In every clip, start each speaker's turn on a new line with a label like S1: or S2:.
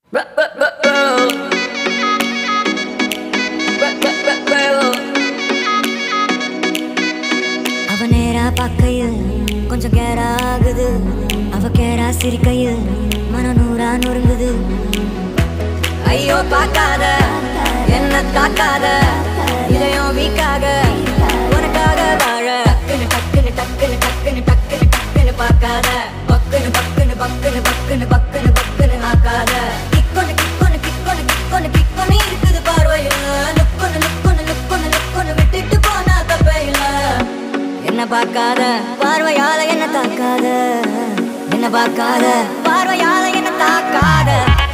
S1: அவ நேரா பார்க்கையில் கொஞ்சம் கேரா ஆகுது அவ கேரா சிரிக்கையில் மன நூறா நொறுங்குது ஐயோ பார்க்காத என்ன தாக்காத இதயம் வீக்காக உனக்காக வாழ டக்குனு டக்குனு டக்குனு டக்குனு டக்குனு டக்குனு பார்க்காத பக்குனு பக்குனு பக்குனு பக்குனு பக்குனு பக்குனு ஆக்காத கிக்கொன்னு கிக்கொன்னு கிக்கொன்னு கிக்கொன்னு கிக்கொன்னு இருக்குது பார்வையில் லுக்கொன்னு லுக்கொன்னு லுக்கொன்னு லுக்கொன்னு விட்டுட்டு போனா தப்பையில் என்ன பார்க்காத பார்வையால என்ன தாக்காத என்ன பார்க்காத பார்வையால என்ன தாக்காத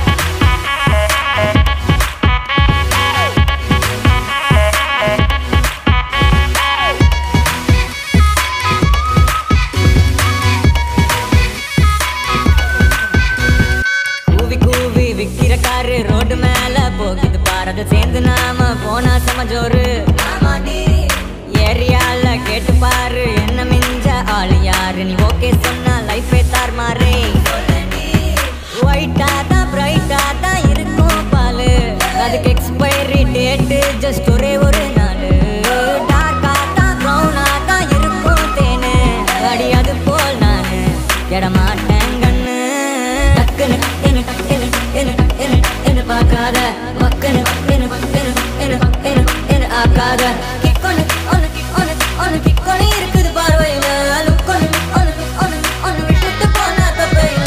S1: கூவி கூவி விக்கிற காரு ரோடு மேல போகுது பாரத சேர்ந்து நாம போனா சமஜோரு ஏரியால கேட்டு பாரு என்ன மிஞ்ச ஆளு யாரு நீ ஓகே சொன்னா லைஃபே தார்மாரே ஒயிட்டா தான் பிரைட்டா தான் இருக்கும் பாலு அதுக்கு எக்ஸ்பைரி டேட்டு ஜஸ்ட் ஒரே ஒரு நாள் டார்க்கா தான் ப்ரௌனா தான் இருக்கும் தேனு அடி அது போல் நானு எடமாட்டேன் கண்ணு டக்குனு டக்குனு டக்குனு டக்குனு டக்குனு டக்குனு பார்க்காத பக்குனு பக்குனு பக்குனு பக்குனு பக்குனு பக்குனு ஆக்காத கிக்கொன்னு ஒன்னு கிக்கொன்னு ஒன்னு கிக்கொன்னு இருக்குது பார்வையில லுக்கொன்னு ஒன்னு ஒன்னு ஒன்னு விட்டுட்டு போனா தப்பையில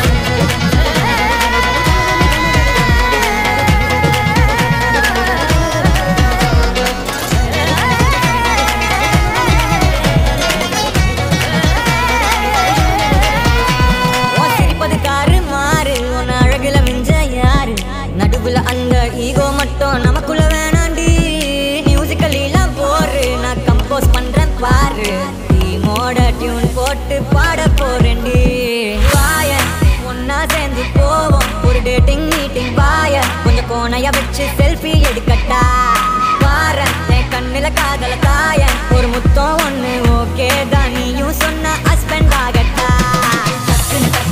S1: உன் சிரிப்பது காரு மாறு உன் அழகுல மிஞ்ச யாரு நடுவுல அந்த ஈகோ மட்டும் நமக்குள்ள வேணாண்டி மியூசிக்கல்லாம் போரு நான் கம்போஸ் பண்றேன் பாரு டீமோட டியூன் போட்டு பாட போறேன்டி வாய ஒன்னா சேர்ந்து போவோம் ஒரு டேட்டிங் மீட்டிங் வாய கொஞ்சம் கோணைய வச்சு செல்ஃபி எடுக்கட்டா பாரேன் என் கண்ணுல காதல தாய ஒரு முத்தம் ஒண்ணு ஓகே தான் நீயும் சொன்ன ஹஸ்பண்ட் ஆகட்டா டக்குனு